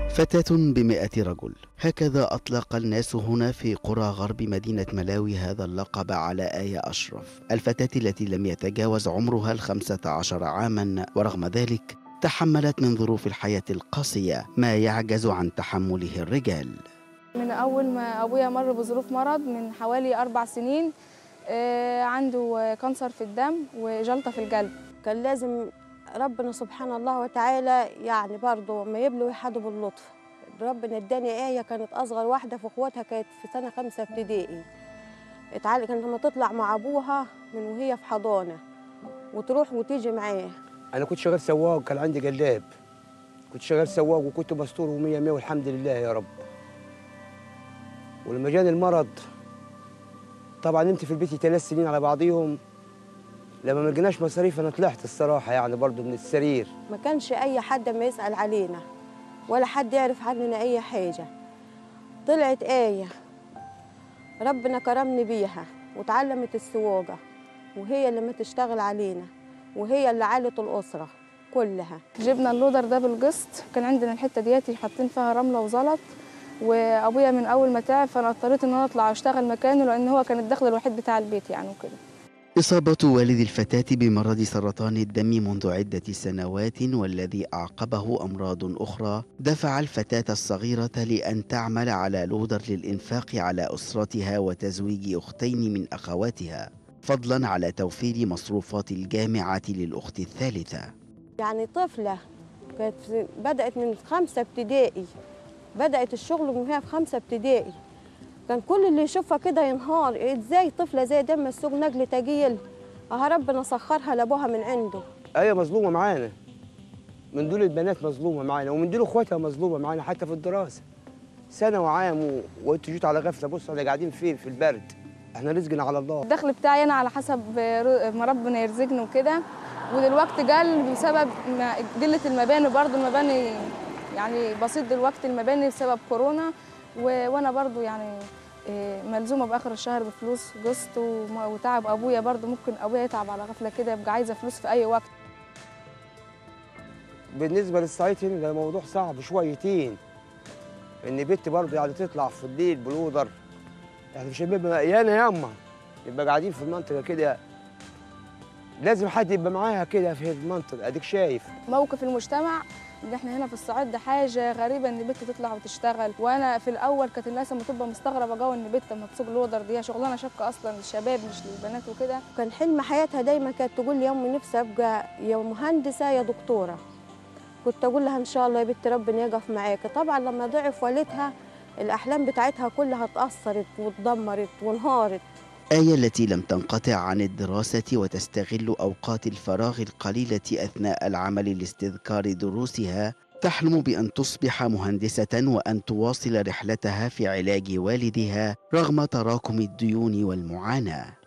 فتاة بمئة رجل هكذا أطلق الناس هنا في قرى غرب مدينة ملاوي هذا اللقب على آية أشرف الفتاة التي لم يتجاوز عمرها الخمسة عشر عاما ورغم ذلك تحملت من ظروف الحياة القاسية ما يعجز عن تحمله الرجال من أول ما أبويا مر بظروف مرض من حوالي أربع سنين آه، عنده كانسر في الدم وجلطة في القلب كان لازم ربنا سبحانه الله وتعالى يعني برضه ما يبلو يحد باللطف ربنا اداني آية كانت أصغر واحدة في أخواتها كانت في سنة خمسة ابتدائي اتعلق كانت لما تطلع مع أبوها من وهي في حضانة وتروح وتيجي معاه انا كنت شغال سواق كان عندي جلاب كنت شغال سواق وكنت مستور ومية مية والحمد لله يا رب ولما جاني المرض طبعا نمت في البيت ثلاث سنين على بعضيهم لما ما لقيناش مصاريف انا طلعت الصراحه يعني برضو من السرير ما كانش أي حد ما يسأل علينا ولا حد يعرف عننا أي حاجة طلعت آية ربنا كرمني بيها وتعلمت السواقة وهي اللي ما تشتغل علينا وهي اللي عالت الأسرة كلها جبنا اللودر ده بالقسط كان عندنا الحتة دياتي حاطين فيها رملة وزلط وأبويا من أول ما تعب فأنا اضطريت إن أنا أطلع أشتغل مكانه لأن هو كان الدخل الوحيد بتاع البيت يعني وكده إصابة والد الفتاة بمرض سرطان الدم منذ عدة سنوات والذي أعقبه أمراض أخرى دفع الفتاة الصغيرة لأن تعمل على لودر للإنفاق على أسرتها وتزويج أختين من أخواتها فضلا على توفير مصروفات الجامعة للأخت الثالثة يعني طفلة كانت في- بدأت من خمسة ابتدائي بدأت الشغل من وهي في خمسة ابتدائي كان كل اللي يشوفها كده ينهار ازاي طفلة زي دم السوق نجل تجيل اه ربنا سخرها لابوها من عنده ايه مظلومه معانا من دول البنات مظلومه معانا ومن دول اخواتها مظلومه معانا حتى في الدراسه سنه وعام و... وانتوا جيتوا على غفله بصوا احنا قاعدين فين في البرد احنا رزقنا على الله الدخل بتاعي أنا على حسب ر- ما ربنا يرزقني وكده ودلوقتي قل بسبب ما- قلة المباني برضو المباني يعني بسيط دلوقتي المباني بسبب كورونا و- وأنا برضو يعني إيه، ملزومة بآخر الشهر بفلوس قسط وما- وتعب أبويا برضو ممكن أبويا يتعب على غفلة كده يبقى عايزة فلوس في أي وقت بالنسبه للصعيد هنا ده موضوع صعب شويتين ان بنت برضه يعني تطلع في الليل بلودر احنا مش هنبقى مقيانه ياما يبقى قاعدين في المنطقه كده لازم حد يبقى معاها كده في المنطقه اديك شايف موقف المجتمع ان احنا هنا في الصعيد ده حاجه غريبه ان بنت تطلع وتشتغل وانا في الاول كانت الناس لما تبقى مستغربه جو ان بنت لما تسوق لودر دي شغلانه شاقه اصلا للشباب مش للبنات وكده كان حلم حياتها دايما كانت تقول لي يا امي نفسي ابقى يا مهندسه يا دكتوره كنت اقول لها ان شاء الله يا بنت ربنا يقف معاكي طبعا لما ضعف والدها الاحلام بتاعتها كلها اتاثرت واتدمرت وانهارت آية التي لم تنقطع عن الدراسة وتستغل أوقات الفراغ القليلة أثناء العمل لاستذكار دروسها تحلم بأن تصبح مهندسة وأن تواصل رحلتها في علاج والدها رغم تراكم الديون والمعاناة